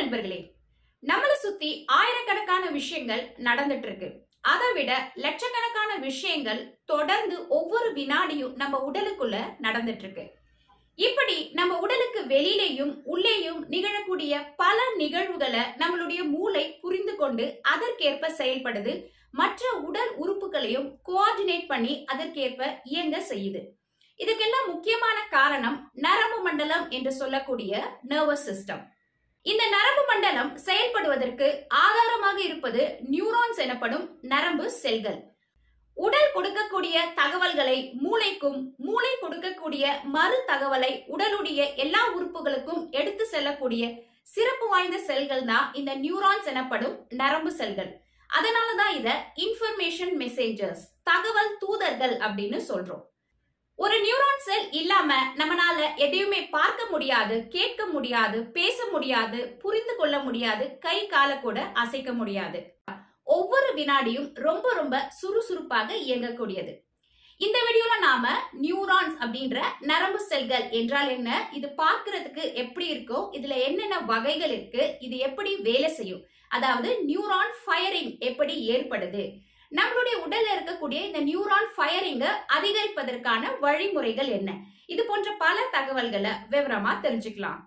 நண்பர்களே நம்மளை சுத்தி ஆயிரக்கணக்கான விஷயங்கள் நடந்துட்டு இருக்கு அதை விட லட்சக்கணக்கான விஷயங்கள் தொடர்ந்து ஒவ்வொரு வினாடியும் நம்ம உடலுக்குள்ள நடந்துட்டு இருக்கு இப்படி நம்ம உடலுக்கு வெளியிலேயும் உள்ளேயும் நிகழக்கூடிய பல நிகழ்வுகளை நம்மளுடைய மூளை புரிந்து கொண்டு அதற்கேற்ப செயல்படுது மற்ற உடல் உறுப்புகளையும் கோஆர்டினேட் பண்ணி அதற்கேற்ப இயங்க செய்யுது இதுக்கெல்லாம் முக்கியமான காரணம் நரம்பு மண்டலம் என்று சொல்லக்கூடிய நர்வஸ் சிஸ்டம் இந்த நரம்பு மண்டலம் செயல்படுவதற்கு ஆதாரமாக இருப்பது நியூரான்ஸ் எனப்படும் நரம்பு செல்கள் உடல் கொடுக்கக்கூடிய தகவல்களை மூளைக்கும் மூளை கொடுக்கக்கூடிய மறு தகவலை உடலுடைய எல்லா உறுப்புகளுக்கும் எடுத்து செல்லக்கூடிய சிறப்பு வாய்ந்த செல்கள் தான் இந்த நியூரான்ஸ் எனப்படும் நரம்பு செல்கள் அதனாலதான் இத இன்ஃபர்மேஷன் மெசேஜர்ஸ் தகவல் தூதர்கள் அப்படின்னு சொல்றோம் ஒரு நியூரான் செல் இல்லாம நம்மனால எதையுமே பார்க்க முடியாது கேட்க முடியாது பேச முடியாது புரிந்து கொள்ள முடியாது கை கால கூட அசைக்க முடியாது ஒவ்வொரு வினாடியும் ரொம்ப ரொம்ப சுறுசுறுப்பாக இயங்கக்கூடியது இந்த வீடியோல நாம நியூரான்ஸ் அப்படின்ற நரம்பு செல்கள் என்றால் என்ன இது பார்க்கிறதுக்கு எப்படி இருக்கோ இதுல என்னென்ன வகைகள் இருக்கு இது எப்படி வேலை செய்யும் அதாவது நியூரான் ஃபயரிங் எப்படி ஏற்படுது நம்மளுடைய உடல்ல இருக்கக்கூடிய இந்த நியூரான் ஃபயரிங்க அதிகரிப்பதற்கான வழிமுறைகள் என்ன இது போன்ற பல தகவல்களை விவரமா தெரிஞ்சுக்கலாம்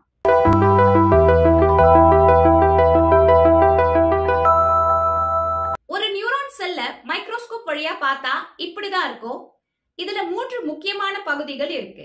ஒரு நியூரான் செல்ல மைக்ரோஸ்கோப் வழியா பார்த்தா இப்படிதான் இருக்கும் இதுல மூன்று முக்கியமான பகுதிகள் இருக்கு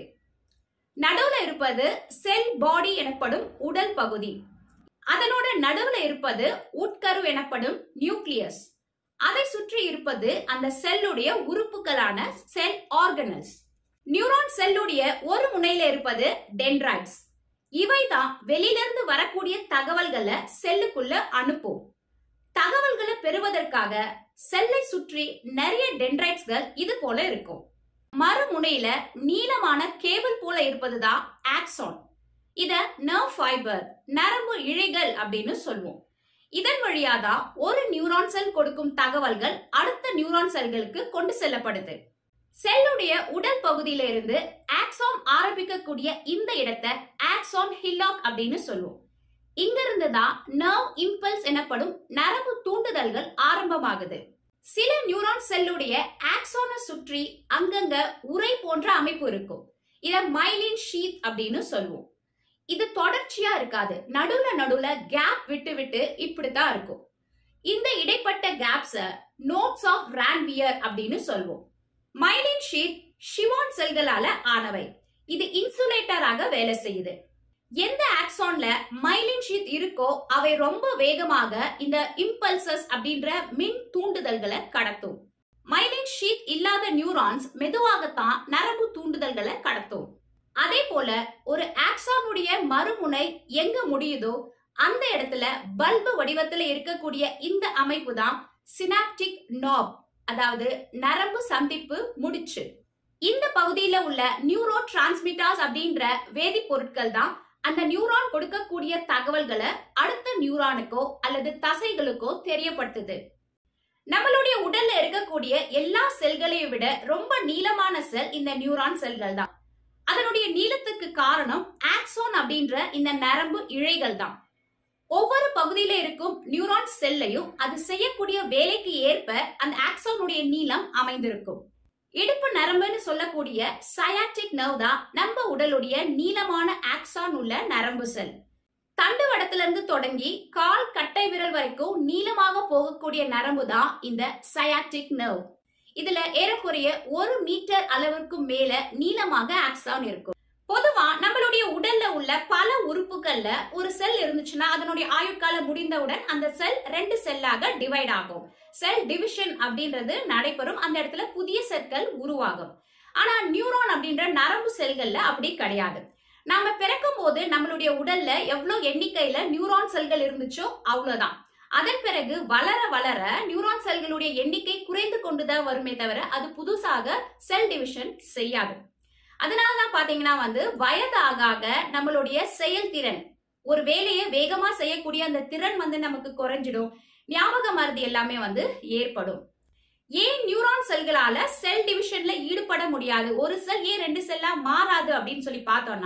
நடுவுல இருப்பது செல் பாடி எனப்படும் உடல் பகுதி அதனோட நடுவுல இருப்பது உட்கரு எனப்படும் நியூக்ளியஸ் அதை சுற்றி இருப்பது அந்த செல்லுடைய உறுப்புகளான செல் ஆர்கனல்ஸ் நியூரான் செல்லுடைய ஒரு முனையில இருப்பது டென்ட்ரைட்ஸ் இவைதான் வெளியிலிருந்து வரக்கூடிய தகவல்களை செல்லுக்குள்ள அனுப்பும் தகவல்களை பெறுவதற்காக செல்லை சுற்றி நிறைய டென்ட்ரைட்ஸ்கள் இது போல இருக்கும் மறுமுனையில நீளமான கேபிள் போல இருப்பதுதான் ஆக்சான் இத நர்வ் ஃபைபர் நரம்பு இழைகள் அப்படின்னு சொல்லுவோம் இதன் வழியாதான் ஒரு நியூரான் செல் கொடுக்கும் தகவல்கள் அடுத்த நியூரான் செல்களுக்கு கொண்டு செல்லப்படுது செல்லுடைய உடல் பகுதியில இருந்து ஆக்சான் ஆரம்பிக்கக்கூடிய இந்த இடத்தை ஆக்சான் ஹில்லாக் அப்படின்னு சொல்லுவோம் இங்க இருந்து தான் நர்வ் இம்பல்ஸ் எனப்படும் நரம்பு தூண்டுதல்கள் ஆரம்பமாகுது சில நியூரான் செல்லுடைய ஆக்சானை சுற்றி அங்கங்க உரை போன்ற அமைப்பு இருக்கும் இத மைலின் ஷீத் அப்படின்னு சொல்லுவோம் இது தொடர்ச்சியா இருக்காது நடுவுல நடுவுல கேப் விட்டு விட்டு இப்படித்தான் இருக்கும் இந்த இடைப்பட்ட கேப்ஸ நோட்ஸ் ஆஃப் ரான்வியர் அப்படின்னு சொல்வோம் மைலின் ஷீட் ஷிவான் செல்களால ஆனவை இது இன்சுலேட்டராக வேலை செய்யுது எந்த ஆக்சான்ல மைலின் ஷீட் இருக்கோ அவை ரொம்ப வேகமாக இந்த இம்பல்சஸ் அப்படின்ற மின் தூண்டுதல்களை கடத்தும் மைலின் ஷீட் இல்லாத நியூரான்ஸ் மெதுவாகத்தான் நரம்பு தூண்டுதல்களை கடத்தும் அதே போல ஒரு ஆக்சானுடைய மறுமுனை எங்க முடியுதோ அந்த இடத்துல பல்பு வடிவத்துல இருக்கக்கூடிய இந்த அமைப்பு தான் சினாப்டிக் நாப் அதாவது நரம்பு சந்திப்பு முடிச்சு இந்த பகுதியில உள்ள நியூரோ டிரான்ஸ்மிட்டாஸ் அப்படின்ற வேதிப்பொருட்கள் தான் அந்த நியூரான் கொடுக்கக்கூடிய தகவல்களை அடுத்த நியூரானுக்கோ அல்லது தசைகளுக்கோ தெரியப்படுத்துது நம்மளுடைய உடல்ல இருக்கக்கூடிய எல்லா செல்களையும் விட ரொம்ப நீளமான செல் இந்த நியூரான் செல்கள் தான் அதனுடைய நீளத்துக்கு காரணம் ஆக்சோன் அப்படின்ற இந்த நரம்பு இழைகள் தான் ஒவ்வொரு பகுதியில இருக்கும் நியூரான் செல்லையும் அது செய்யக்கூடிய வேலைக்கு ஏற்ப அந்த ஆக்சோனுடைய நீளம் அமைந்திருக்கும் இடுப்பு நரம்புன்னு சொல்லக்கூடிய சயாட்டிக் நர்வ் தான் நம்ம உடலுடைய நீளமான ஆக்சான் உள்ள நரம்பு செல் தண்டுவடத்துல இருந்து தொடங்கி கால் கட்டை விரல் வரைக்கும் நீளமாக போகக்கூடிய நரம்பு தான் இந்த சயாட்டிக் நர்வ் இதுல ஏறக்குறைய ஒரு மீட்டர் அளவுக்கு மேல நீளமாக ஆக்சான் இருக்கும் பொதுவா நம்மளுடைய உடல்ல உள்ள பல உறுப்புகள்ல ஒரு செல் இருந்துச்சுன்னா அதனுடைய ஆயுட்காலம் முடிந்தவுடன் அந்த செல் ரெண்டு செல்லாக டிவைட் ஆகும் செல் டிவிஷன் அப்படின்றது நடைபெறும் அந்த இடத்துல புதிய செல்கள் உருவாகும் ஆனா நியூரான் அப்படின்ற நரம்பு செல்கள்ல அப்படி கிடையாது நாம பிறக்கும் போது நம்மளுடைய உடல்ல எவ்வளவு எண்ணிக்கையில நியூரான் செல்கள் இருந்துச்சோ அவ்வளவுதான் அதன் பிறகு வளர வளர நியூரான் செல்களுடைய எண்ணிக்கை குறைந்து கொண்டுதான் வருமே தவிர அது புதுசாக செல் டிவிஷன் செய்யாது அதனாலதான் பாத்தீங்கன்னா வந்து வயது ஆக ஆக நம்மளுடைய செயல்திறன் ஒரு வேலையை வேகமா செய்யக்கூடிய அந்த திறன் வந்து நமக்கு குறைஞ்சிடும் ஞாபக மருதி எல்லாமே வந்து ஏற்படும் ஏன் நியூரான் செல்களால செல் டிவிஷன்ல ஈடுபட முடியாது ஒரு செல் ஏன் ரெண்டு செல்லா மாறாது அப்படின்னு சொல்லி பார்த்தோம்னா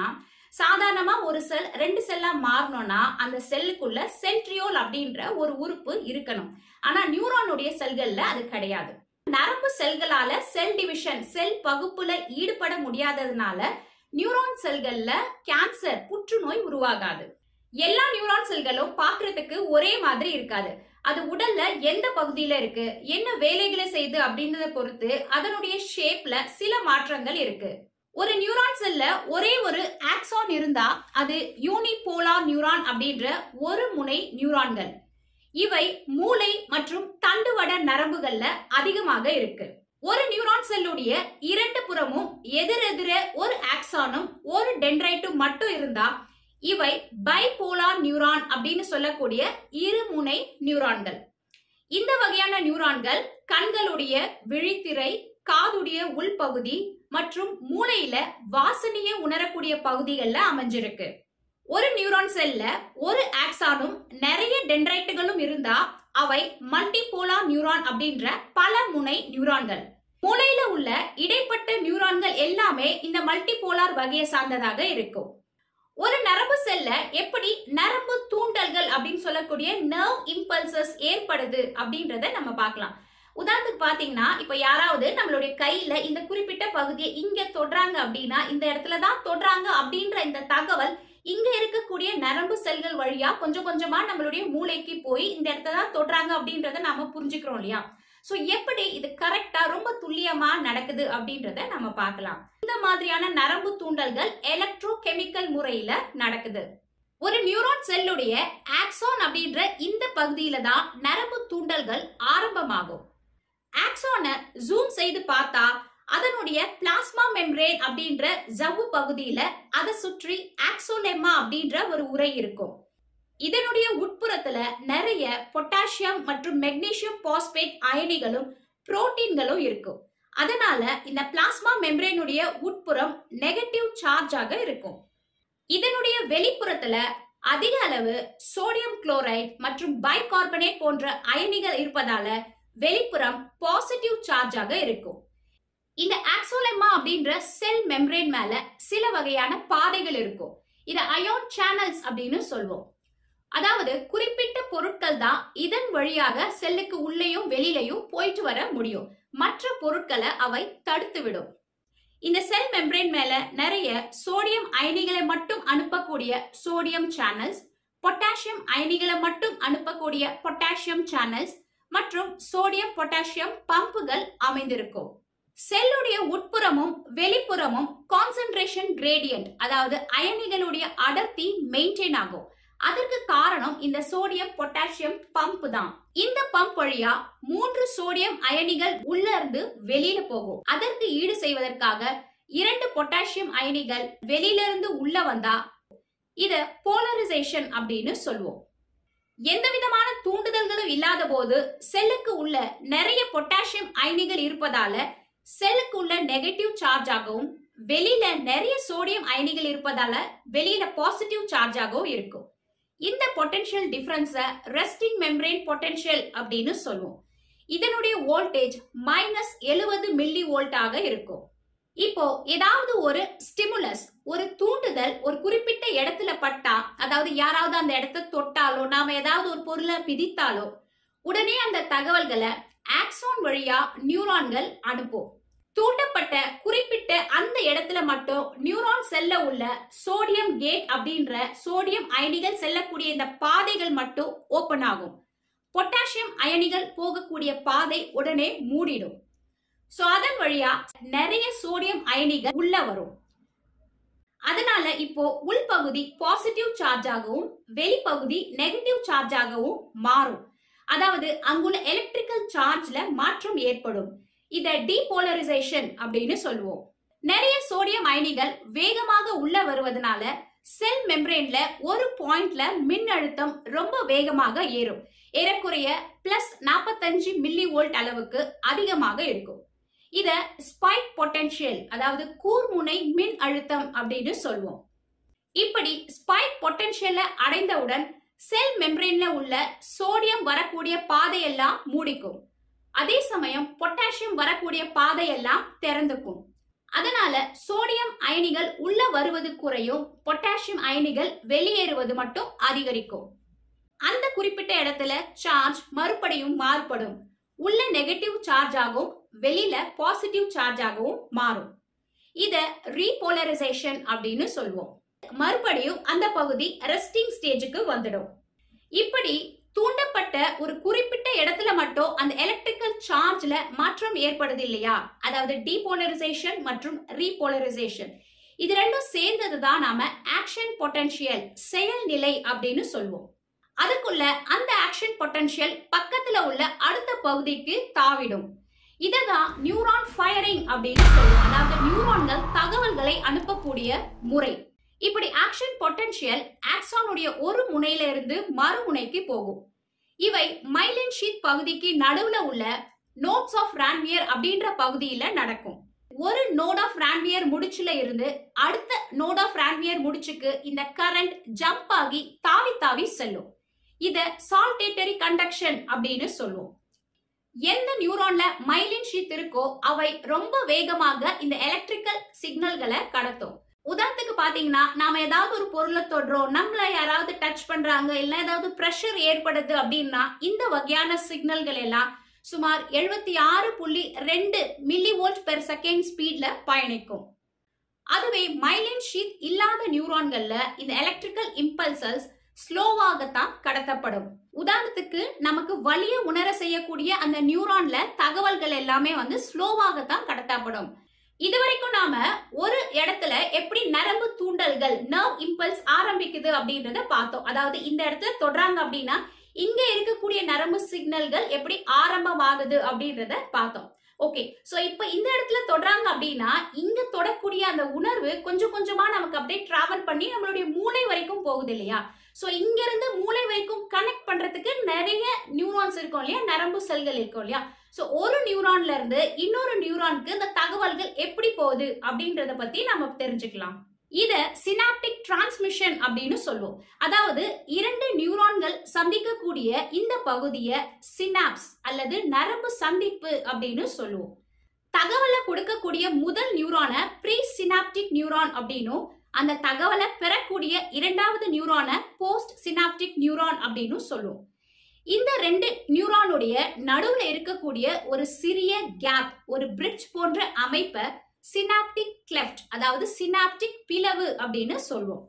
சாதாரணமா ஒரு செல் ரெண்டு செல்லா மாறணும்னா அந்த செல்லுக்குள்ள சென்ட்ரியோல் அப்படின்ற ஒரு உறுப்பு இருக்கணும் ஆனா நியூரானுடைய செல்கள்ல அது கிடையாது நரம்பு செல்களால செல் டிவிஷன் செல் பகுப்புல ஈடுபட முடியாததுனால நியூரான் செல்கள்ல கேன்சர் புற்றுநோய் உருவாகாது எல்லா நியூரான் செல்களும் பாக்குறதுக்கு ஒரே மாதிரி இருக்காது அது உடல்ல எந்த பகுதியில இருக்கு என்ன வேலைகளை செய்யுது அப்படின்றத பொறுத்து அதனுடைய ஷேப்ல சில மாற்றங்கள் இருக்கு ஒரு நியூரான் செல்ல ஒரே ஒரு ஆக்சான் இருந்தா அது யூனிபோலார் நியூரான் அப்படின்ற ஒரு முனை நியூரான்கள் இவை மூளை மற்றும் தண்டுவட நரம்புகள்ல அதிகமாக இருக்கு ஒரு நியூரான் செல்லுடைய இரண்டு புறமும் எதிரெதிர ஒரு ஆக்சானும் ஒரு டென்ட்ரைட்டும் மட்டும் இருந்தா இவை பைபோலார் நியூரான் அப்படின்னு சொல்லக்கூடிய இருமுனை நியூரான்கள் இந்த வகையான நியூரான்கள் கண்களுடைய விழித்திரை காதுடைய உள்பகுதி மற்றும் மூளையில வாசனையை உணரக்கூடிய பகுதிகளில் அமைஞ்சிருக்கு ஒரு நியூரான் செல்ல ஒரு ஆக்சானும் நிறைய டென்ட்ரைட்டுகளும் இருந்தா அவை மல்டிபோலார் நியூரான் அப்படின்ற பல முனை நியூரான்கள் மூளையில உள்ள இடைப்பட்ட நியூரான்கள் எல்லாமே இந்த மல்டிபோலார் வகையை சார்ந்ததாக இருக்கும் ஒரு நரம்பு செல்ல எப்படி நரம்பு தூண்டல்கள் அப்படின்னு சொல்லக்கூடிய நர்வ் இம்பல்சஸ் ஏற்படுது அப்படின்றத நம்ம பார்க்கலாம் உதாரணத்துக்கு பாத்தீங்கன்னா இப்ப யாராவது நம்மளுடைய கையில இந்த குறிப்பிட்ட பகுதியை இங்க தொடுறாங்க அப்படின்னா இந்த இடத்துல தான் தொடுறாங்க அப்படின்ற இந்த தகவல் இங்க இருக்கக்கூடிய நரம்பு செல்கள் வழியா கொஞ்சம் கொஞ்சமா நம்மளுடைய மூளைக்கு போய் இந்த இடத்துல தான் தொடுறாங்க அப்படின்றத நாம புரிஞ்சுக்கிறோம் இல்லையா சோ எப்படி இது கரெக்டா ரொம்ப துல்லியமா நடக்குது அப்படின்றத நம்ம பார்க்கலாம் இந்த மாதிரியான நரம்பு தூண்டல்கள் எலக்ட்ரோ கெமிக்கல் முறையில நடக்குது ஒரு நியூரான் செல்லுடைய ஆக்சான் அப்படின்ற இந்த பகுதியில தான் நரம்பு தூண்டல்கள் ஆரம்பமாகும் ஆக்சானை ஜூம் செய்து பார்த்தா அதனுடைய பிளாஸ்மா மெம்ரேன் அப்படின்ற ஜவ்வு பகுதியில அதை சுற்றி ஆக்சோலெம்மா அப்படின்ற ஒரு உரை இருக்கும் இதனுடைய உட்புறத்துல நிறைய பொட்டாசியம் மற்றும் மெக்னீசியம் பாஸ்பேட் அயனிகளும் புரோட்டீன்களும் இருக்கும் அதனால இந்த பிளாஸ்மா மெம்ரேனுடைய உட்புறம் நெகட்டிவ் சார்ஜாக இருக்கும் இதனுடைய வெளிப்புறத்துல அதிக அளவு சோடியம் குளோரைட் மற்றும் பைகார்பனேட் போன்ற அயனிகள் இருப்பதால வெளிப்புறம் பாசிட்டிவ் சார்ஜாக இருக்கும் இந்த ஆக்சோலெம்மா அப்படின்ற செல் மெம்ரேன் மேல சில வகையான பாதைகள் இருக்கும் இத அயோன் சேனல்ஸ் அப்படின்னு சொல்வோம் அதாவது குறிப்பிட்ட பொருட்கள் தான் இதன் வழியாக செல்லுக்கு உள்ளேயும் வெளியிலையும் போயிட்டு வர முடியும் மற்ற பொருட்களை அவை தடுத்து விடும் இந்த செல் மெம்ரேன் மேல நிறைய சோடியம் அயனிகளை மட்டும் அனுப்பக்கூடிய சோடியம் சேனல்ஸ் பொட்டாசியம் அயனிகளை மட்டும் அனுப்பக்கூடிய பொட்டாசியம் சேனல்ஸ் மற்றும் சோடியம் பொட்டாசியம் பம்புகள் அமைந்திருக்கும் செல்லுடைய உட்புறமும் வெளிப்புறமும் கான்சென்ட்ரேஷன் கிரேடியன்ட் அதாவது அயனிகளுடைய அடர்த்தி மெயின்டைன் ஆகும் அதற்கு காரணம் இந்த சோடியம் பொட்டாசியம் பம்ப் தான் இந்த பம்ப் வழியா மூன்று சோடியம் அயனிகள் உள்ள இருந்து வெளியில போகும் அதற்கு ஈடு செய்வதற்காக இரண்டு பொட்டாசியம் அயனிகள் வெளியில இருந்து உள்ள வந்தா இத போலரைசேஷன் அப்படின்னு சொல்லுவோம் எந்த விதமான தூண்டுதல்களும் இல்லாத போது செல்லுக்கு உள்ள நிறைய பொட்டாசியம் அயனிகள் இருப்பதால செல்லுக்கு உள்ள நெகட்டிவ் சார்ஜ் ஆகவும் வெளியில நிறைய சோடியம் அயனிகள் இருப்பதால வெளியில பாசிட்டிவ் சார்ஜ் ஆகவும் இருக்கும் இந்த potential difference resting membrane potential அப்படின்னு சொல்லுவோம் இதனுடைய வோல்டேஜ் மைனஸ் எழுபது மில்லி வோல்ட்டாக இருக்கும் இப்போ ஏதாவது ஒரு ஸ்டிமுலஸ் ஒரு தூண்டுதல் ஒரு குறிப்பிட்ட இடத்துல பட்டா அதாவது யாராவது அந்த இடத்த தொட்டாலோ நாம ஏதாவது ஒரு பொருளை பிதித்தாலோ உடனே அந்த தகவல்களை ஆக்சோன் வழியா நியூரான்கள் அனுப்பும் தூண்டப்பட்ட குறிப்பிட்ட அந்த இடத்துல மட்டும் நியூரான் செல்ல உள்ள சோடியம் கேட் அப்படின்ற சோடியம் அயனிகள் செல்லக்கூடிய இந்த பாதைகள் மட்டும் ஓபன் ஆகும் பொட்டாசியம் அயனிகள் போகக்கூடிய பாதை உடனே மூடிடும் சோ அதன் வழியா நிறைய சோடியம் அயனிகள் உள்ள வரும் அதனால இப்போ உள்பகுதி பாசிட்டிவ் சார்ஜாகவும் வெளிப்பகுதி நெகட்டிவ் சார்ஜாகவும் மாறும் அதாவது அங்குள்ள எலக்ட்ரிக்கல் சார்ஜ்ல மாற்றம் ஏற்படும் இத டீபோலரைசேஷன் அப்படின்னு சொல்லுவோம் நிறைய சோடியம் அயனிகள் வேகமாக உள்ள வருவதனால செல் மெம்பரேன்ல ஒரு பாயிண்ட்ல மின் அழுத்தம் ரொம்ப வேகமாக ஏறும் ஏறக்குறைய பிளஸ் நாற்பத்தஞ்சு மில்லி வோல்ட் அளவுக்கு அதிகமாக இருக்கும் இத ஸ்பைக் பொட்டன்ஷியல் அதாவது கூர்முனை மின் அழுத்தம் அப்படின்னு சொல்லுவோம் இப்படி ஸ்பைக் பொட்டன்ஷியலை அடைந்தவுடன் செல் மெம்பரேன்ல உள்ள சோடியம் வரக்கூடிய பாதையெல்லாம் மூடிக்கும் அதே சமயம் பொட்டாசியம் வரக்கூடிய பாதையெல்லாம் திறந்துக்கும் அதனால சோடியம் அயனிகள் உள்ள வருவது குறையும் பொட்டாசியம் அயனிகள் வெளியேறுவது மட்டும் அதிகரிக்கும் அந்த குறிப்பிட்ட இடத்துல சார்ஜ் மறுபடியும் மாறுபடும் உள்ள நெகட்டிவ் சார்ஜ் ஆகும் வெளியில பாசிட்டிவ் சார்ஜ் ஆகவும் மாறும் இத ரீபோலரைசேஷன் அப்படின்னு சொல்லுவோம் மறுபடியும் அந்த பகுதி ரெஸ்டிங் ஸ்டேஜுக்கு வந்துடும் இப்படி தூண்டப்பட்ட ஒரு குறிப்பிட்ட இடத்துல மட்டும் அந்த எலக்ட்ரிக்கல் சார்ஜ்ல மாற்றம் ஏற்படுது இல்லையா அதாவது டீபோலரைசேஷன் மற்றும் ரீபோலரைசேஷன் இது ரெண்டும் சேர்ந்தது தான் நாம ஆக்ஷன் பொட்டன்ஷியல் செயல்நிலை அப்படின்னு சொல்லுவோம் அதுக்குள்ள அந்த ஆக்ஷன் பொட்டன்ஷியல் பக்கத்துல உள்ள அடுத்த பகுதிக்கு தாவிடும் இததான் நியூரான் ஃபயரிங் அப்படின்னு சொல்லுவோம் அதாவது நியூரான்கள் தகவல்களை அனுப்பக்கூடிய முறை இப்படி ஆக்ஷன் பொட்டன்ஷியல் ஆக்சானுடைய ஒரு முனையில இருந்து மறுமுனைக்கு போகும் இவை மைலின் ஷீட் பகுதிக்கு நடுவுல உள்ள நோட்ஸ் ஆஃப் ரான்வியர் அப்படின்ற பகுதியில நடக்கும் ஒரு நோட் ஆஃப் ரான்வியர் முடிச்சுல இருந்து அடுத்த நோட் ஆஃப் ரான்வியர் முடிச்சுக்கு இந்த கரண்ட் ஜம்ப் ஆகி தாவி தாவி செல்லும் இத சால்டேட்டரி கண்டக்ஷன் அப்படின்னு சொல்லுவோம் எந்த நியூரான்ல மைலின் ஷீத் இருக்கோ அவை ரொம்ப வேகமாக இந்த எலக்ட்ரிக்கல் சிக்னல்களை கடத்தும் உதாரணத்துக்கு பாத்தீங்கன்னா நாம ஏதாவது ஒரு பொருளை தொடுறோம் நம்மள யாராவது டச் பண்றாங்க இல்ல ஏதாவது பிரஷர் ஏற்படுது அப்படின்னா இந்த வகையான சிக்னல்கள் எல்லாம் சுமார் எழுபத்தி ஆறு புள்ளி ரெண்டு மில்லி வோல்ட் பெர் செகண்ட் ஸ்பீட்ல பயணிக்கும் அதுவே மைலின் ஷீத் இல்லாத நியூரான்கள்ல இந்த எலக்ட்ரிக்கல் இம்பல்சஸ் ஸ்லோவாகத்தான் கடத்தப்படும் உதாரணத்துக்கு நமக்கு வலிய உணர செய்யக்கூடிய அந்த நியூரான்ல தகவல்கள் எல்லாமே வந்து ஸ்லோவாகத்தான் கடத்தப்படும் இதுவரைக்கும் நாம ஒரு இடத்துல எப்படி நரம்பு தூண்டல்கள் நர்வ் இம்பல்ஸ் ஆரம்பிக்குது அப்படின்றத பார்த்தோம் அதாவது இந்த இடத்துல தொடுறாங்க அப்படின்னா இங்க இருக்கக்கூடிய நரம்பு சிக்னல்கள் எப்படி ஆரம்பமாகுது அப்படின்றத பார்த்தோம் ஓகே சோ இப்போ இந்த இடத்துல தொடுறாங்க அப்படின்னா இங்க தொடக்கூடிய அந்த உணர்வு கொஞ்சம் கொஞ்சமா நமக்கு அப்படியே டிராவல் பண்ணி நம்மளுடைய மூளை வரைக்கும் போகுது இல்லையா சோ இங்க இருந்து மூளை வரைக்கும் கனெக்ட் பண்றதுக்கு நிறைய நியூரான்ஸ் இருக்கும் இல்லையா நரம்பு செல்கள் இருக்கும் இல்லையா சோ ஒரு நியூரான்ல இருந்து இன்னொரு நியூரானுக்கு இந்த தகவல்கள் எப்படி போகுது அப்படின்றத பத்தி நம்ம தெரிஞ்சுக்கலாம் இத சினாப்டிக் டிரான்ஸ்மிஷன் அப்படின்னு சொல்லுவோம் அதாவது இரண்டு நியூரான்கள் சந்திக்கக்கூடிய இந்த பகுதியை சினாப்ஸ் அல்லது நரம்பு சந்திப்பு அப்படின்னு சொல்லுவோம் தகவலை கொடுக்கக்கூடிய முதல் நியூரான ப்ரீ சினாப்டிக் நியூரான் அப்படின்னும் அந்த தகவலை பெறக்கூடிய இரண்டாவது நியூரான போஸ்ட் சினாப்டிக் நியூரான் அப்படின்னு சொல்லுவோம் இந்த ரெண்டு நியூரானுடைய நடுவுல இருக்கக்கூடிய ஒரு சிறிய கேப் ஒரு பிரிட்ஜ் போன்ற அமைப்பை சினாப்டிக் கிளெஃப்ட் அதாவது சினாப்டிக் பிளவு அப்படின்னு சொல்லுவோம்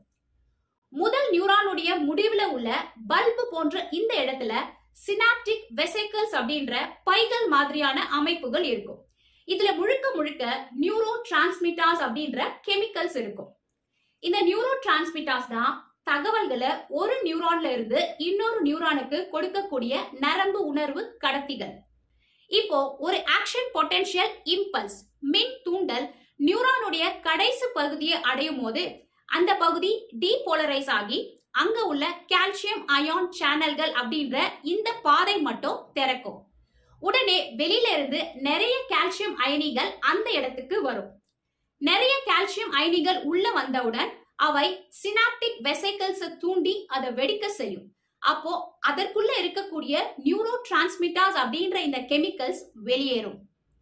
முதல் நியூரானுடைய முடிவுல உள்ள பல்பு போன்ற இந்த இடத்துல சினாப்டிக் வெசைக்கிள்ஸ் அப்படின்ற பைகள் மாதிரியான அமைப்புகள் இருக்கும் இதுல முழுக்க முழுக்க நியூரோ டிரான்ஸ்மிட்டாஸ் அப்படின்ற கெமிக்கல்ஸ் இருக்கும் இந்த நியூரோ டிரான்ஸ்மிட்டாஸ் தான் தகவல்களை ஒரு நியூரான்ல இருந்து இன்னொரு நியூரானுக்கு கொடுக்கக்கூடிய நரம்பு உணர்வு கடத்திகள் இப்போ ஒரு ஆக்ஷன் பொட்டன்ஷியல் இம்பல்ஸ் மின் தூண்டல் நியூரானுடைய கடைசி பகுதியை அடையும் போது அந்த பகுதி டீபோலரைஸ் ஆகி அங்க உள்ள கால்சியம் அயான் சேனல்கள் அப்படின்ற இந்த பாதை மட்டும் திறக்கும் உடனே வெளியில இருந்து நிறைய கால்சியம் அயனிகள் அந்த இடத்துக்கு வரும் நிறைய கால்சியம் அயனிகள் உள்ள வந்தவுடன் அவை சினாப்டிக் வெசைக்கிள்ஸ் தூண்டி அதை வெடிக்க செய்யும் அப்போ அதற்குள்ள இருக்கக்கூடிய நியூரோ டிரான்ஸ்மிட்டாஸ் அப்படின்ற இந்த கெமிக்கல்ஸ் வெளியேறும்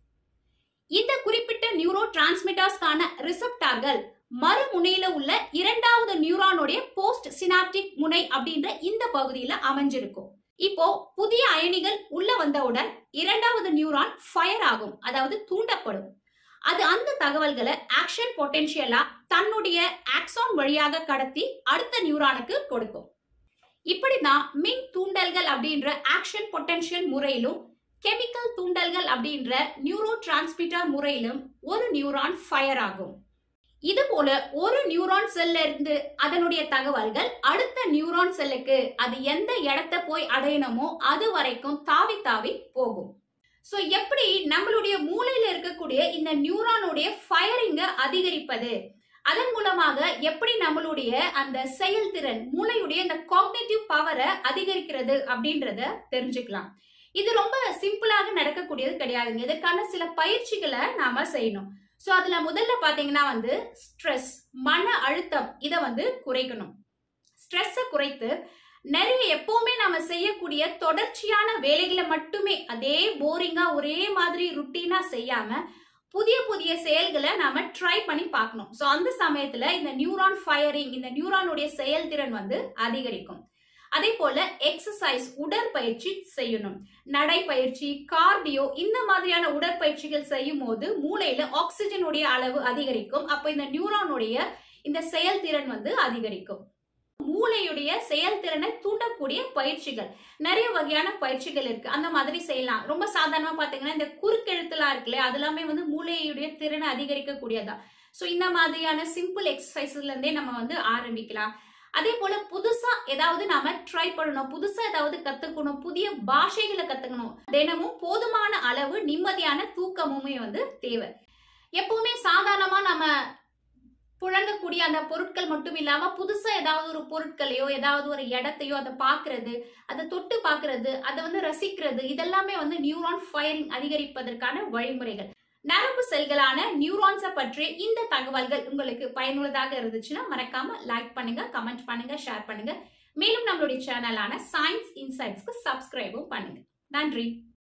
இந்த குறிப்பிட்ட நியூரோ டிரான்ஸ்மிட்டாஸ்க்கான ரிசப்டார்கள் மறுமுனையில உள்ள இரண்டாவது நியூரானுடைய போஸ்ட் சினாப்டிக் முனை அப்படின்ற இந்த பகுதியில அமைஞ்சிருக்கும் இப்போ புதிய அயனிகள் உள்ள வந்தவுடன் இரண்டாவது நியூரான் ஃபயர் ஆகும் அதாவது தூண்டப்படும் அது அந்த தகவல்களை ஆக்ஷன் பொட்டென்ஷியலா தன்னுடைய ஆக்சான் வழியாக கடத்தி அடுத்த நியூரானுக்கு கொடுக்கும் இப்படிதான் மின் தூண்டல்கள் அப்படின்ற ஆக்ஷன் பொட்டென்ஷியல் முறையிலும் கெமிக்கல் தூண்டல்கள் அப்படின்ற நியூரோ டிரான்ஸ்மிட்டர் முறையிலும் ஒரு நியூரான் ஃபயர் ஆகும் இது போல ஒரு நியூரான் செல்ல இருந்து அதனுடைய தகவல்கள் அடுத்த நியூரான் செல்லுக்கு அது எந்த இடத்த போய் அடையணுமோ அது வரைக்கும் தாவி தாவி போகும் சோ எப்படி நம்மளுடைய மூளையில இருக்கக்கூடிய இந்த நியூரானுடைய ஃபயரிங்க அதிகரிப்பது அதன் மூலமாக எப்படி நம்மளுடைய அந்த செயல்திறன் மூளையுடைய இந்த காக்னேட்டிவ் பவரை அதிகரிக்கிறது அப்படின்றத தெரிஞ்சுக்கலாம் இது ரொம்ப சிம்பிளாக நடக்கக்கூடியது கிடையாதுங்க இதற்கான சில பயிற்சிகளை நாம செய்யணும் சோ அதுல முதல்ல பாத்தீங்கன்னா வந்து ஸ்ட்ரெஸ் மன அழுத்தம் இதை வந்து குறைக்கணும் ஸ்ட்ரெஸ்ஸை குறைத்து நிறைய எப்பவுமே நாம செய்யக்கூடிய தொடர்ச்சியான வேலைகளை மட்டுமே அதே போரிங்கா ஒரே மாதிரி ருட்டீனா செய்யாம புதிய புதிய செயல்களை நாம ட்ரை பண்ணி பார்க்கணும் ஸோ அந்த சமயத்துல இந்த நியூரான் ஃபயரிங் இந்த நியூரானுடைய செயல்திறன் வந்து அதிகரிக்கும் அதே போல எக்ஸசைஸ் உடற்பயிற்சி செய்யணும் நடைப்பயிற்சி கார்டியோ இந்த மாதிரியான உடற்பயிற்சிகள் செய்யும் போது மூளையில ஆக்சிஜனுடைய அளவு அதிகரிக்கும் அப்ப இந்த நியூரானுடைய இந்த செயல்திறன் வந்து அதிகரிக்கும் மூளையுடைய செயல்திறனை தூண்டக்கூடிய பயிற்சிகள் நிறைய வகையான பயிற்சிகள் இருக்கு அந்த மாதிரி செய்யலாம் ரொம்ப சாதாரணமா பாத்தீங்கன்னா இந்த குறுக்கெழுத்துலாம் இருக்குல்ல அது எல்லாமே வந்து மூளையுடைய திறனை அதிகரிக்க கூடியதா ஸோ இந்த மாதிரியான சிம்பிள் எக்ஸசைஸ்ல இருந்தே நம்ம வந்து ஆரம்பிக்கலாம் அதே போல புதுசா ஏதாவது நாம ட்ரை பண்ணணும் புதுசா ஏதாவது கத்துக்கணும் புதிய பாஷைகளை கத்துக்கணும் தினமும் போதுமான அளவு நிம்மதியான தூக்கமுமே வந்து தேவை எப்பவுமே சாதாரணமா நம்ம புழங்கக்கூடிய அந்த பொருட்கள் மட்டும் இல்லாம புதுசா ஏதாவது ஒரு பொருட்களையோ ஏதாவது ஒரு இடத்தையோ அதை பார்க்கிறது அதை தொட்டு பார்க்கிறது அதை வந்து ரசிக்கிறது இதெல்லாமே வந்து நியூரான் ஃபயரிங் அதிகரிப்பதற்கான வழிமுறைகள் நரம்பு செல்களான நியூரான்ஸை பற்றி இந்த தகவல்கள் உங்களுக்கு பயனுள்ளதாக இருந்துச்சுன்னா மறக்காம லைக் பண்ணுங்க கமெண்ட் பண்ணுங்க ஷேர் பண்ணுங்க மேலும் நம்மளுடைய சேனலான சயின்ஸ் இன்சைட்ஸ்க்கு சப்ஸ்கிரைபும் பண்ணுங்க நன்றி